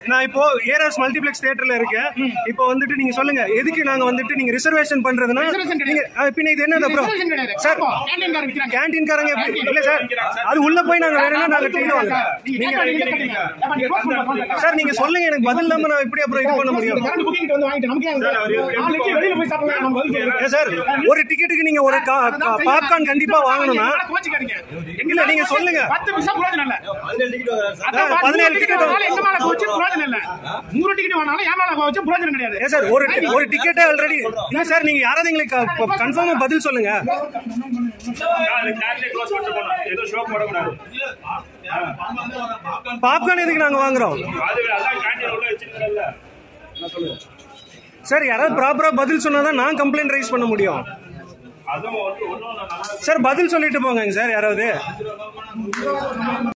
நான் இப்போ ARS multiplex தியேட்டர்ல இருக்கேன் இப்போ வந்துட்டு நீங்க சொல்லுங்க எதுக்கு நாங்க வந்துட்டு நீங்க ரிசர்வேஷன் பண்றதுன்னா Reservation கிடையாது. நீங்க அஹ், பின்ன இது என்ன அப்புறம் Reservation கிடையாது. சார் அப்போ, canteen காரங்க விக்கிறாங்க. கேண்டீன்காரங்க எப்படி இல்ல சார் அது உள்ள போய் நாங்க வேணும்னா நாங்க டிக்கெட் வாங்க நீங்க நீங்க கேட்டா நீங்க கேட்டீங்க. அப்ப நீங்க close பண்ணுங்க, phone பண்ணுங்க. சார் நீங்க சொல்லுங்க எனக்கு பதில் இல்லாம நான் எப்படி அப்புறம் இது பண்ண முடியும் கரண்ட் புக்கிங் வந்து வாங்கிட்டு நமக்கு ஏன் இது? நாலு இட்லி வெளியில போய் சாப்பிடலாம் நம்ம பதில் சொல்லுங்க. ஏன் சார் ஒரு டிக்கெட்டுக்கு நீங்க ஒரு பாப்கார்ன் கண்டிப்பா வாங்கணும்னா நீங்க கோச்சிக்காதீங்க. இல்ல நீங்க சொல்லுங்க பத்து பைசா பிரயோஜனம் இல்ல. அதான் ஆ, பதினேழு நூறு ticket வாங்கினாலும் எங்க மேல கோச்சு பிரயோஜனம் இல்ல. நூறு டிக்கெட் வாங்கினாலும் என் மேல கோச்சு பிரயோஜனம் கிடையாது ஏன் சார் ஒரு ஒரு டிக்கெட்டே ஆல்ரெடி இல்ல சார் நீங்க யாராவது எங்களுக்கு கன்ஃபார்மா பதில் சொல்லுங்க பாப்கார்ன் எதுக்கு நாங்க வாங்குறோம் சார் யாராவது ப்ராப்பரா பதில் சொன்னாதான் நான் கம்ப்ளைண்ட் ரைஸ் பண்ண முடியும் சார் பதில் சொல்லிட்டு போங்க சார் யாராவது